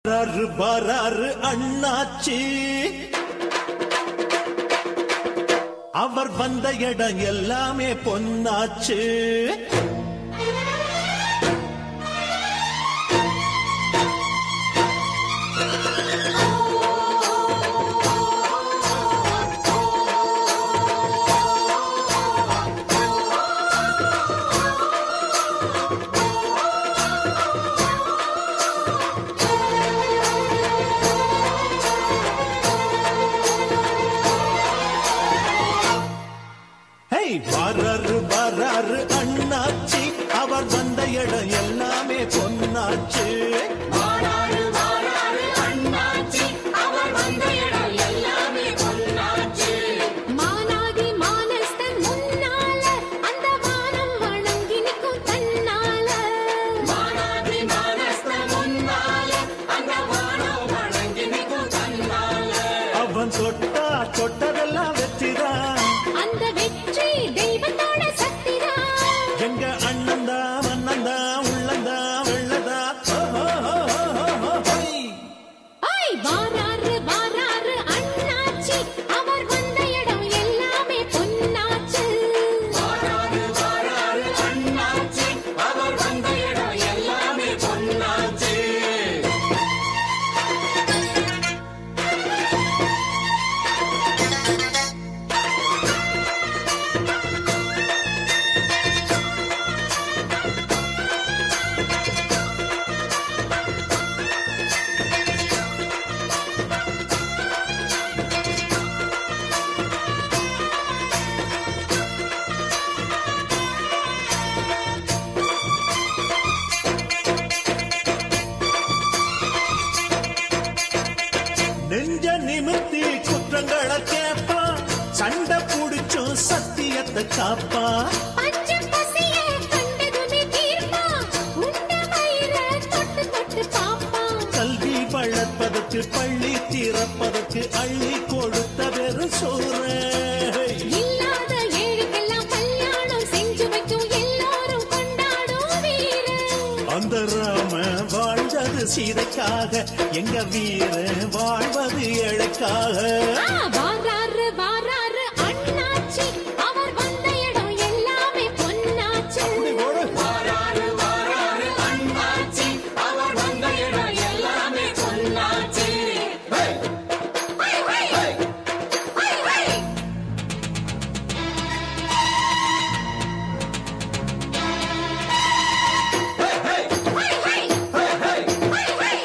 வராரு வராரு அண்ணாச்சி அவர் வந்த இடம் எல்லாமே பொன்னாச்சு ஹே வராரு வராரு அண்ணாச்சி அவர் வந்த இடம் எல்லாமே பொன்னாச்சு வாராரு வாராரு அண்ணாச்சி அவர் வந்த இடம் எல்லாமே பொன்னாச்சு மானாதி மானஸ்தன் முன்னால அந்த வானம் வணங்கி நிற்கும் தன்னால மானாதி மானஸ்த முன்னால அந்த வானம் வணங்கி நிற்கும் தன்னால அவன் தொட்டா தொட்டதெல்லாம் வெற்றிதான் அந்த வெற்றி தெய்வத்தோட சக்திதான் எங்க அண்ணந்தா மன்னந்தா உள்ளந்தா வெள்ளதா ஓ, ஓ, ஓ, ஓ, ஓ, ஹை. ஐ வாராரு வாராரு அண்ணாச்சி அவர் வந்த இடம் எல்லாமே பொன்னாச்சு வாராரு வாராரு அண்ணாச்சி அவர் வந்த இடம் எல்லாமே பொன்னாச்சு நெஞ்ச நிமித்தி குற்றங்களை கேட்பான் சண்டை புடிச்சும் சத்தியத்தை காப்பான் பஞ்சம் பசிய கண்டதுமே தீர்ப்பா உண்ட வயிற தொட்டு தொட்டு பாப்பா கல்வி வளர்ப்பதற்கு பள்ளி திறப்பதற்கு அள்ளி கொடுத்த வெறும் சோறு இல்லாத ஏழுக்கெல்லாம் கல்யாணம் செஞ்சு வைக்கும் எல்லாரும் கொண்டாடும் வீரன் அந்த ராம வாழ்ந்தது சீதைக்காக எங்க வீரன் வாழ்வது ஏழைக்காக ஆ, வாராரு வாராரு அண்ணாச்சி அவர் வந்த இடம் எல்லாமே பொன்னாச்சு அப்படி போடு. வாராரு வாராரு அண்ணாச்சி அவர் வந்த இடம் எல்லாமே பொன்னாச்சு ஹை! ஹை, ஹை! ஹை, ஹை! ஹை, ஹை! ஹை, ஹை, ஹை, ஹை! ஹை, ஹை.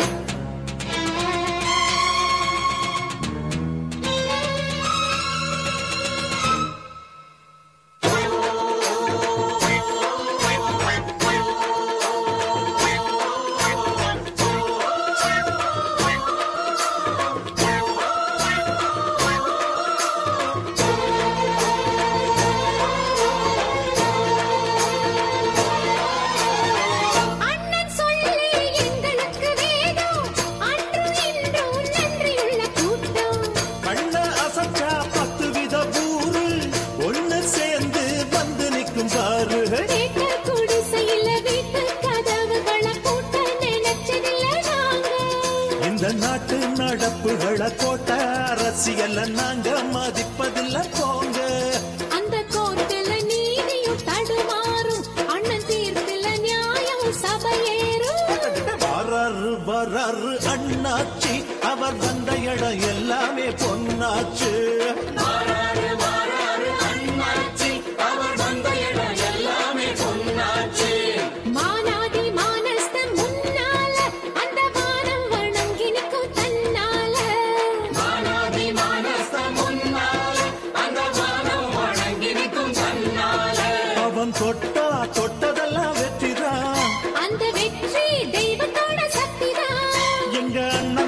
அண்ணன் சொல்லி எங்களுக்கு வேதம் அன்றும் இன்றும் நன்றியுள்ள கூட்டம் கண்ண அசைச்சா பத்து வித ஊரு ஒண்ணு சேர்ந்து வந்து நிற்கும் பாரு கேட்ட குடிசையில வீட்டு கதவுகளை பூட்ட நினைச்சதில்ல நாங்க இந்த நாட்டு நடப்புகளை கோட்ட அரசியல நாங்க மதிப்பதில்ல போங்க அந்த கோர்ட்டுல நீதியும் தடுமாறும் அண்ணன் தீர்ப்புல நியாயம் சபையேறும் வராரு வராரு அண்ணாச்சி அவர் வந்த இடம் எல்லாமே பொன்னாச்சு வாராரு வாராரு அண்ணாச்சி அவர் வந்த இடம் எல்லாமே பொன்னாச்சு மானாதி மானஸ்தன் முன்னால அந்த வானம் வணங்கி நிற்கும் தன்னால மானாதி மானச முன்னால அந்த வானம் வணங்கி நிற்கும் தன்னால அவன் தொட்டா தொட்டதெல்லாம் வெற்றிதான் அந்த வெற்றி தெய்வத்தோட சக்திதான் எங்க அண்ணன்